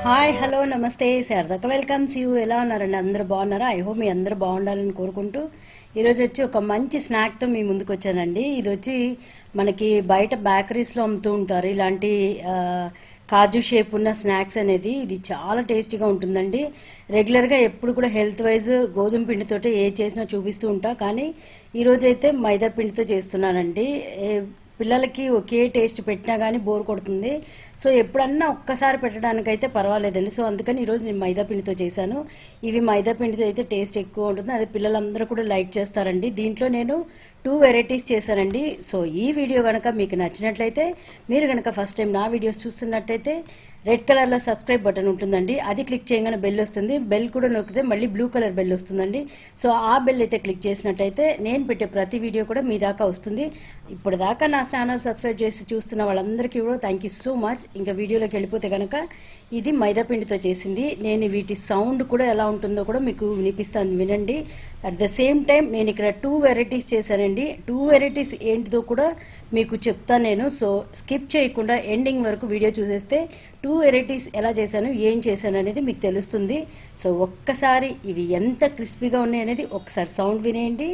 hi hello నమస్తే శారదక welcome you ఎలా ఉన్నారండి అందరూ బాగున్నారా ఐ హోప్ మీ అందరూ బాగుండాలని కోరుకుంటూ ఈరోజు వచ్చి ఒక మంచి స్నాక్తో మీ ముందుకు వచ్చానండి ఇది వచ్చి మనకి బయట బేకరీస్లో అమ్ముతూ ఉంటారు ఇలాంటి ఆ, కాజు షేప్ ఉన్న స్నాక్స్ అనేది ఇది చాలా టేస్టీగా ఉంటుందండి రెగ్యులర్గా ఎప్పుడు కూడా హెల్త్ వైజ్ గోధుమ పిండితోటి ఏ చేసినా చూపిస్తూ ఉంటా కానీ ఈరోజు అయితే మైదా పిండితో చేస్తున్నానండి ఏ- పిల్లలకి ఒకే టేస్ట్ పెట్టినా కానీ బోర్ కొడుతుంది సో ఎప్పుడన్నా ఒక్కసారి పెట్టడానికైతే పర్వాలేదండి సో అందుకని ఈరోజు నేను మైదా పిండితో చేశాను ఇవి మైదా పిండితో అయితే టేస్ట్ ఎక్కువ ఉంటుంది అదే పిల్లలందరూ కూడా లైక్ చేస్తారండి దీంట్లో నేను టూ వెరైటీస్ చేశానండి సో ఈ వీడియో కనుక మీకు నచ్చినట్లయితే మీరు కనుక ఫస్ట్ టైం నా వీడియోస్ చూస్తున్నట్టయితే రెడ్ కలర్లో సబ్స్క్రైబ్ బటన్ ఉంటుందండి అది క్లిక్ చేయగానే బెల్ వస్తుంది బెల్ కూడా నొక్కితే మళ్ళీ బ్లూ కలర్ బెల్ వస్తుందండి సో ఆ బెల్ అయితే క్లిక్ చేసినట్టయితే నేను పెట్టే ప్రతి వీడియో కూడా మీ దాకా వస్తుంది ఇప్పుడు దాకా నా ఛానల్ సబ్స్క్రైబ్ చేసి చూస్తున్న వాళ్ళందరికీ కూడా థ్యాంక్ యూ సో మచ్ ఇంకా వీడియోలోకి వెళ్ళిపోతే కనుక ఇది మైదా పిండితో చేసింది నేను వీటి సౌండ్ కూడా ఎలా ఉంటుందో కూడా మీకు వినిపిస్తాను వినండి అట్ ద సేమ్ టైం నేను ఇక్కడ టూ వెరైటీస్ చేశానండి టూ వెరైటీస్ ఏంటిదో కూడా మీకు చెప్తాను నేను సో స్కిప్ చేయకుండా ఎండింగ్ వరకు వీడియో చూసేస్తే టూ వెరైటీస్ ఎలా చేశాను ఏం చేశాను అనేది మీకు తెలుస్తుంది సో ఒక్కసారి ఇవి ఎంత క్రిస్పీగా ఉన్నాయి అనేది ఒకసారి సౌండ్ వినేయండి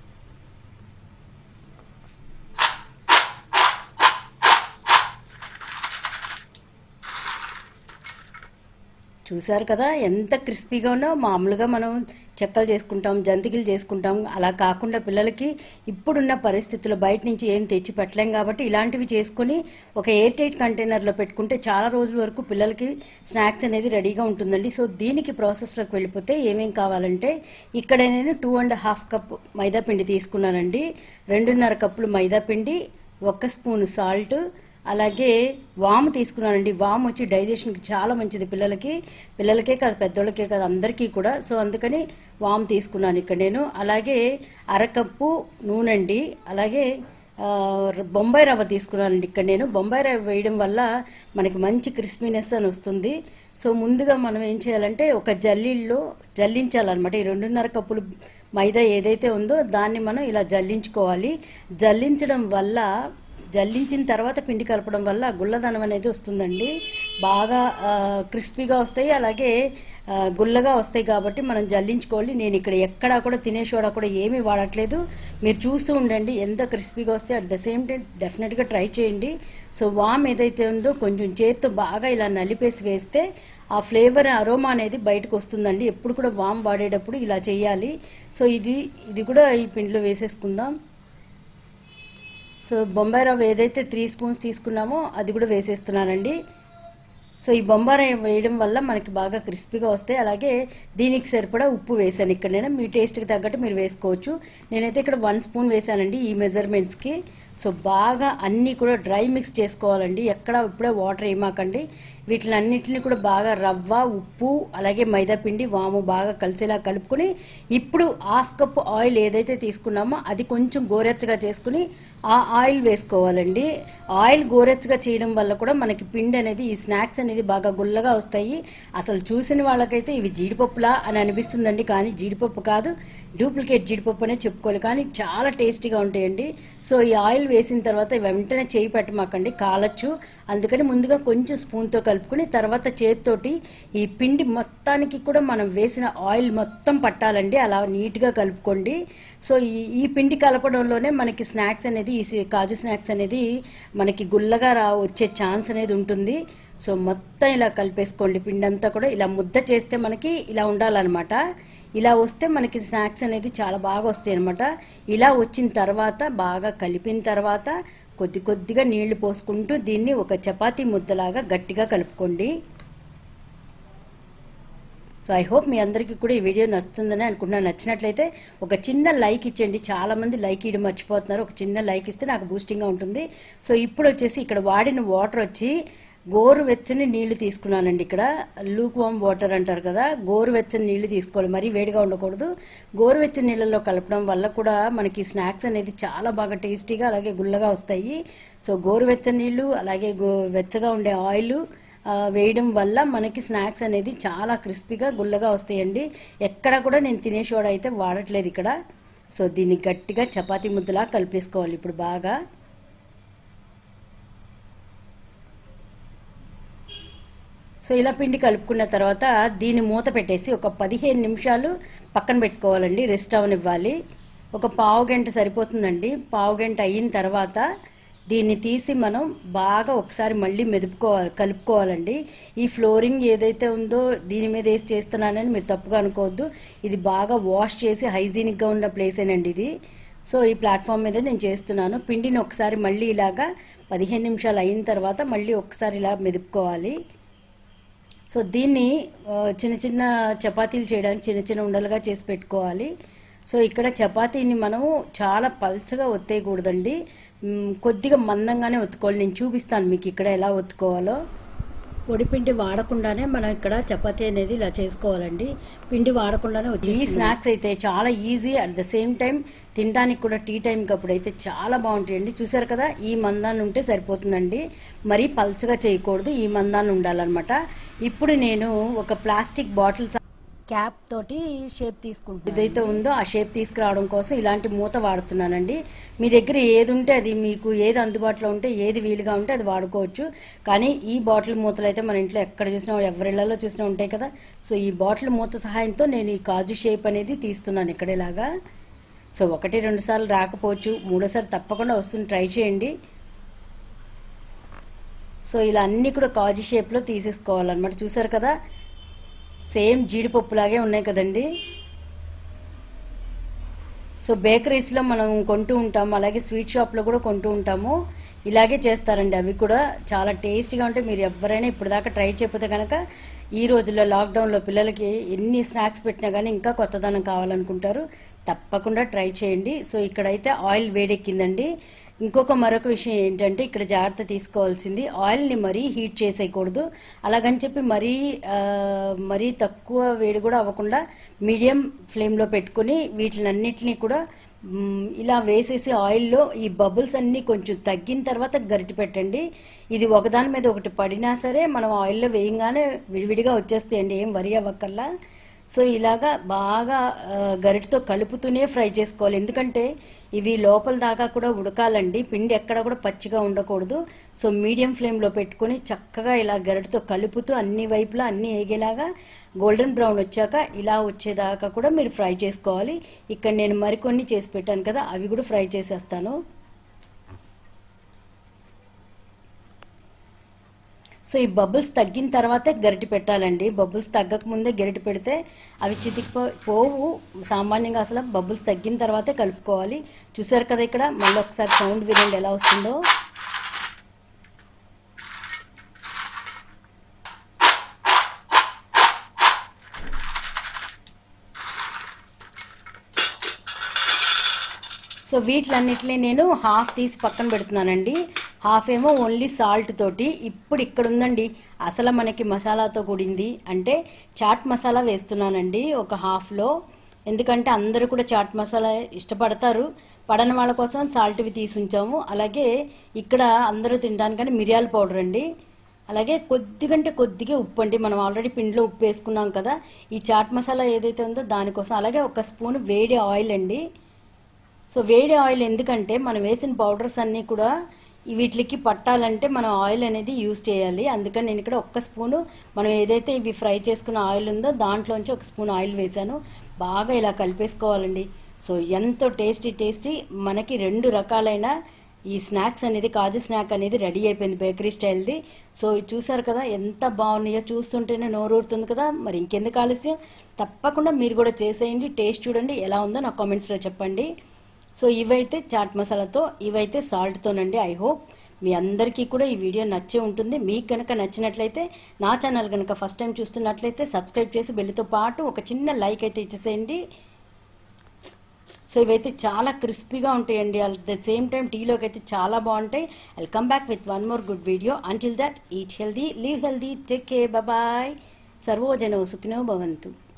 చూసారు కదా ఎంత క్రిస్పీగా ఉన్నో మామూలుగా మనం చెక్కలు చేసుకుంటాం జంతికలు చేసుకుంటాం అలా కాకుండా పిల్లలకి ఇప్పుడున్న పరిస్థితుల్లో బయట నుంచి ఏం తెచ్చి పెట్టలేం కాబట్టి ఇలాంటివి చేసుకొని ఒక ఎయిర్ టైట్ కంటైనర్లో పెట్టుకుంటే చాలా రోజుల వరకు పిల్లలకి స్నాక్స్ అనేది రెడీగా ఉంటుందండి సో దీనికి ప్రాసెస్లోకి వెళ్ళిపోతే ఏమేం కావాలంటే ఇక్కడ నేను two and half cup maida పిండి తీసుకున్నానండి రెండున్నర కప్పులు మైదా పిండి ఒక స్పూన్ సాల్ట్ అలాగే వాము తీసుకున్నానండి వాము వచ్చి డైజెషన్కి చాలా మంచిది పిల్లలకి పిల్లలకే కాదు పెద్దోళ్ళకే కాదు అందరికీ కూడా సో అందుకని వాము తీసుకున్నాను ఇక్కడ నేను అలాగే అరకప్పు నూనె అండి అలాగే ఆ, బొంబాయి రవ్వ తీసుకున్నానండి ఇక్కడ నేను బొంబాయి రవ్వ వేయడం వల్ల మనకి మంచి క్రిస్పీనెస్ అని వస్తుంది సో ముందుగా మనం ఏం చేయాలంటే ఒక జల్లీల్లో జల్లించాలన్నమాట ఈ రెండున్నర కప్పులు మైదా ఏదైతే ఉందో దాన్ని మనం ఇలా జల్లించుకోవాలి జల్లించడం వల్ల జల్లించిన తర్వాత పిండి కలపడం వల్ల గుల్లదనం అనేది వస్తుందండి బాగా ఆ, క్రిస్పీగా వస్తాయి అలాగే ఆ, గుల్లగా వస్తాయి కాబట్టి మనం జల్లించుకోవాలి నేను ఇక్కడ ఎక్కడా కూడా తినే సోడా కూడా ఏమీ వాడట్లేదు మీరు చూస్తూ ఉండండి ఎంత క్రిస్పీగా వస్తే అట్ ద సేమ్ టైం డెఫినెట్గా ట్రై చేయండి సో వామ్ ఏదైతే ఉందో కొంచెం చేత్తో బాగా ఇలా నలిపేసి వేస్తే ఆ ఫ్లేవర్ అరోమా అనేది బయటకు వస్తుందండి ఎప్పుడు కూడా వామ్ వాడేటప్పుడు ఇలా చేయాలి సో ఇది ఇది కూడా ఈ పిండిలో వేసేసుకుందాం సో బొంబాయి రవ్వ ఏదైతే త్రీ స్పూన్స్ తీసుకున్నామో అది కూడా వేసేస్తున్నానండి సో ఈ బొంబాయి రవ్వ వేయడం వల్ల మనకి బాగా క్రిస్పీగా వస్తాయి అలాగే దీనికి సరిపడా ఉప్పు వేసాను ఇక్కడ నేను మీ టేస్ట్కి తగ్గట్టు మీరు వేసుకోవచ్చు నేనైతే ఇక్కడ వన్ స్పూన్ వేసానండి ఈ మెజర్మెంట్స్కి సో బాగా అన్నీ కూడా డ్రై మిక్స్ చేసుకోవాలండి ఎక్కడ ఇప్పుడే వాటర్ వేయమాకండి వీటిని అన్నిటిని కూడా బాగా రవ్వ ఉప్పు అలాగే మైదా పిండి వాము బాగా కలిసేలా కలుపుకొని ఇప్పుడు హాఫ్ కప్ ఆయిల్ ఏదైతే తీసుకున్నామో అది కొంచెం గోరెచ్చగా చేసుకుని ఆ ఆయిల్ వేసుకోవాలండి ఆయిల్ గోరెచ్చగా చేయడం వల్ల కూడా మనకి పిండి అనేది ఈ స్నాక్స్ అనేది బాగా గుల్లగా వస్తాయి అసలు చూసిన వాళ్ళకైతే ఇవి జీడిపప్పులా అని అనిపిస్తుందండి కానీ జీడిపప్పు కాదు డూప్లికేట్ జీడిపప్పు అనే చెప్పుకోవాలి కానీ చాలా టేస్టీగా ఉంటాయండి సో ఈ ఆయిల్ వేసిన తర్వాత వెంటనే చేయి పెట్టమాకండి కాలచ్చు అందుకని ముందుగా కొంచెం స్పూన్తో కలుపుకుని తర్వాత చేతితోటి ఈ పిండి మొత్తానికి కూడా మనం వేసిన ఆయిల్ మొత్తం పట్టాలండి అలా నీట్గా కలుపుకోండి సో ఈ ఈ పిండి కలపడంలోనే మనకి స్నాక్స్ అనేది ఈ సి- కాజు స్నాక్స్ అనేది మనకి గుల్లగా రా వచ్చే ఛాన్స్ అనేది ఉంటుంది సో మొత్తం ఇలా కలిపేసుకోండి పిండి అంతా కూడా ఇలా ముద్ద చేస్తే మనకి ఇలా ఉండాలన్నమాట ఇలా వస్తే మనకి స్నాక్స్ అనేది చాలా బాగా వస్తాయి అనమాట ఇలా వచ్చిన తర్వాత బాగా కలిపిన తర్వాత కొద్ది కొద్దిగా నీళ్లు పోసుకుంటూ దీన్ని ఒక చపాతీ ముద్దలాగా గట్టిగా కలుపుకోండి సో ఐ హోప్ మీ అందరికీ కూడా ఈ వీడియో నచ్చుతుందని అనుకుంటున్నాను నచ్చినట్లయితే ఒక చిన్న లైక్ ఇచ్చండి చాలా మంది లైక్ ఇవ్వడం మర్చిపోతున్నారు ఒక చిన్న లైక్ ఇస్తే నాకు బూస్టింగ్గా ఉంటుంది సో ఇప్పుడు వచ్చేసి ఇక్కడ వాడిన వాటర్ వచ్చి గోరువెచ్చని నీళ్లు తీసుకున్నానండి ఇక్కడ లూక్ వామ్ వాటర్ అంటారు కదా గోరువెచ్చని నీళ్లు తీసుకోవాలి మరీ వేడిగా ఉండకూడదు గోరువెచ్చని నీళ్ళలో కలపడం వల్ల కూడా మనకి స్నాక్స్ అనేది చాలా బాగా టేస్టీగా అలాగే గుల్లగా వస్తాయి సో గోరువెచ్చని నీళ్లు అలాగే గో వెచ్చగా ఉండే ఆయిల్ ఆ, వేయడం వల్ల మనకి స్నాక్స్ అనేది చాలా క్రిస్పీగా గుల్లగా వస్తాయండి ఎక్కడ కూడా నేను తినే సోడా అయితే వాడట్లేదు ఇక్కడ సో దీన్ని గట్టిగా చపాతీ ముద్దలా కలిపేసుకోవాలి ఇప్పుడు బాగా సో ఇలా పిండి కలుపుకున్న తర్వాత దీన్ని మూత పెట్టేసి ఒక పదిహేను నిమిషాలు పక్కన పెట్టుకోవాలండి రెస్ట్ అవనివ్వాలి ఒక పావు గంట సరిపోతుందండి పావు గంట అయిన తర్వాత దీన్ని తీసి మనం బాగా ఒకసారి మళ్ళీ మెదుపుకోవాలి కలుపుకోవాలండి ఈ ఫ్లోరింగ్ ఏదైతే ఉందో దీని మీద వేసి చేస్తున్నానని మీరు తప్పుగా అనుకోవద్దు ఇది బాగా వాష్ చేసి హైజీనిక్గా ఉన్న ప్లేసేనండి ఇది సో ఈ ప్లాట్ఫామ్ మీద నేను చేస్తున్నాను పిండిని ఒకసారి మళ్ళీ ఇలాగా పదిహేను నిమిషాలు అయిన తర్వాత మళ్ళీ ఒకసారి ఇలా మెదుపుకోవాలి సో దీన్ని ఆ, చిన్న చిన్న చపాతీలు చేయడానికి చిన్న చిన్న ఉండలుగా చేసి పెట్టుకోవాలి సో ఇక్కడ చపాతీని మనం చాలా పల్చగా ఒత్తేయకూడదండి మ్, కొద్దిగా మందంగానే ఒత్తుకోవాలి నేను చూపిస్తాను మీకు ఇక్కడ ఎలా ఒత్తుకోవాలో పొడిపిండి వాడకుండానే మనం ఇక్కడ చపాతీ అనేది ఇలా చేసుకోవాలండి పిండి వాడకుండానే వచ్చి ఈ స్నాక్స్ అయితే చాలా easy at the same time తినడానికి కూడా టీ టైంకి అప్పుడు అయితే చాలా బాగుంటాయండి చూసారు కదా ఈ మందాన్ని ఉంటే సరిపోతుందండి మరీ పల్చగా చేయకూడదు ఈ మందాన్ని ఉండాలన్నమాట ఇప్పుడు నేను ఒక ప్లాస్టిక్ బాటిల్ క్యాప్ తోటి షేప్ తీసుకుంటాను ఏదైతే ఉందో ఆ షేప్ తీసుకురావడం కోసం ఇలాంటి మూత వాడుతున్నానండి మీ దగ్గర ఏది ఉంటే అది మీకు ఏది అందుబాటులో ఉంటే ఏది వీలుగా ఉంటే అది వాడుకోవచ్చు కానీ ఈ బాటిల్ మూతలు అయితే మన ఇంట్లో ఎక్కడ చూసినా ఎవరిళ్లలో చూసినా ఉంటాయి కదా సో ఈ బాటిల్ మూత సహాయంతో నేను ఈ కాజు షేప్ అనేది తీస్తున్నాను ఇక్కడ ఇలాగా సో ఒకటి రెండు సార్లు రాకపోవచ్చు మూడోసారి తప్పకుండా వస్తుంది ట్రై చేయండి సో ఇలా అన్ని కూడా కాజు షేప్లో తీసేసుకోవాలన్నమాట చూసారు కదా సేమ్ జీడిపప్పులాగే ఉన్నాయి కదండి సో బేకరీస్లో మనం కొంటూ ఉంటాము అలాగే స్వీట్ షాప్లో కూడా కొంటూ ఉంటాము ఇలాగే చేస్తారండి అవి కూడా చాలా టేస్టీగా ఉంటాయి మీరు ఎవరైనా ఇప్పుడు దాకా ట్రై చేయకపోతే కనుక ఈ రోజుల్లో లాక్డౌన్లో పిల్లలకి ఎన్ని స్నాక్స్ పెట్టినా కానీ ఇంకా కొత్తదనం కావాలనుకుంటారు తప్పకుండా ట్రై చేయండి సో ఇక్కడైతే ఆయిల్ వేడెక్కిందండి ఇంకొక మరొక విషయం ఏంటంటే ఇక్కడ జాగ్రత్త తీసుకోవాల్సింది ఆయిల్ని మరీ హీట్ చేసేయకూడదు అలాగని చెప్పి మరీ ఆ, మరీ తక్కువ వేడి కూడా అవ్వకుండా మీడియం ఫ్లేమ్లో పెట్టుకుని వీటినన్నిటిని కూడా మ్, ఇలా వేసేసి ఆయిల్లో ఈ బబుల్స్ అన్నీ కొంచెం తగ్గిన తర్వాత గరిటె పెట్టండి ఇది ఒకదాని మీద ఒకటి పడినా సరే మనం ఆయిల్లో వేయంగానే విడివిడిగా వచ్చేస్తాయండి ఏం వరి అవ్వక్కల్లా సో ఇలాగా బాగా ఆ, గరిటతో కలుపుతూనే ఫ్రై చేసుకోవాలి ఎందుకంటే ఇవి లోపల దాకా కూడా ఉడకాలండి పిండి ఎక్కడ కూడా పచ్చిగా ఉండకూడదు సో మీడియం ఫ్లేమ్లో పెట్టుకొని చక్కగా ఇలా గరిటతో కలుపుతూ అన్ని వైపులా అన్ని ఏగేలాగా గోల్డెన్ బ్రౌన్ వచ్చాక ఇలా వచ్చేదాకా కూడా మీరు ఫ్రై చేసుకోవాలి ఇక్కడ నేను మరికొన్ని చేసి పెట్టాను కదా అవి కూడా ఫ్రై చేసేస్తాను సో ఈ బబుల్స్ తగ్గిన తర్వాతే గరిటె పెట్టాలండి బబుల్స్ తగ్గక ముందే గరిటె పెడితే అవి చితికిపో పోవు సామాన్యంగా అసలు బబుల్స్ తగ్గిన తర్వాతే కలుపుకోవాలి చూసారు కదా ఇక్కడ మళ్ళీ ఒకసారి సౌండ్ వినండి ఎలా వస్తుందో సో వీటిలన్నిటిని నేను హాఫ్ తీసి పక్కన పెడుతున్నానండి హాఫ్ ఏమో ఓన్లీ సాల్ట్ తోటి ఇప్పుడు ఇక్కడ ఉందండి అసలు మనకి మసాలాతో కూడింది అంటే చాట్ మసాలా వేస్తున్నానండి ఒక హాఫ్లో ఎందుకంటే అందరూ కూడా చాట్ మసాలా ఇష్టపడతారు పడని వాళ్ళ కోసం సాల్ట్వి తీసి ఉంచాము అలాగే ఇక్కడ అందరూ తినడానికని మిరియాల పౌడర్ అండి అలాగే కొద్దిగంటే కొద్దిగా ఉప్పు అండి మనం ఆల్రెడీ పిండిలో ఉప్పు వేసుకున్నాం కదా ఈ చాట్ మసాలా ఏదైతే ఉందో దానికోసం అలాగే ఒక స్పూన్ వేడి ఆయిల్ అండి సో వేడి ఆయిల్ ఎందుకంటే మనం వేసిన పౌడర్స్ అన్నీ కూడా ఈ వీటికి పట్టాలంటే మనం ఆయిల్ అనేది యూజ్ చేయాలి అందుకని నేను ఇక్కడ ఒక్క స్పూను మనం ఏదైతే ఇవి ఫ్రై చేసుకున్న ఆయిల్ ఉందో దాంట్లోంచి ఒక స్పూన్ ఆయిల్ వేసాను బాగా ఇలా కలిపేసుకోవాలండి సో ఎంతో టేస్టీ టేస్టీ మనకి రెండు రకాలైన ఈ స్నాక్స్ అనేది కాజు స్నాక్ అనేది రెడీ అయిపోయింది బేకరీ స్టైల్ది సో ఇది చూసారు కదా ఎంత బాగున్నాయో చూస్తుంటేనే నోరూరుతుంది కదా మరి ఇంకెందుకు ఆలస్యం తప్పకుండా మీరు కూడా చేసేయండి టేస్ట్ చూడండి ఎలా ఉందో నా కామెంట్స్లో చెప్పండి సో ఇవైతే చాట్ మసాలాతో ఇవైతే సాల్ట్తోనండి ఐ హోప్ మీ అందరికీ కూడా ఈ వీడియో నచ్చే ఉంటుంది మీకు కనుక నచ్చినట్లయితే నా ఛానల్ కనుక ఫస్ట్ టైం చూస్తున్నట్లయితే సబ్స్క్రైబ్ చేసి బెల్లితో పాటు ఒక చిన్న లైక్ అయితే ఇచ్చేసేయండి సో ఇవైతే చాలా క్రిస్పీగా ఉంటాయండి అట్ ద సేమ్ టైం టీలోకి అయితే చాలా బాగుంటాయి I'll come back with one more good video until that eat healthy live healthy take care bye సర్వోజనో సుఖినో భవంతు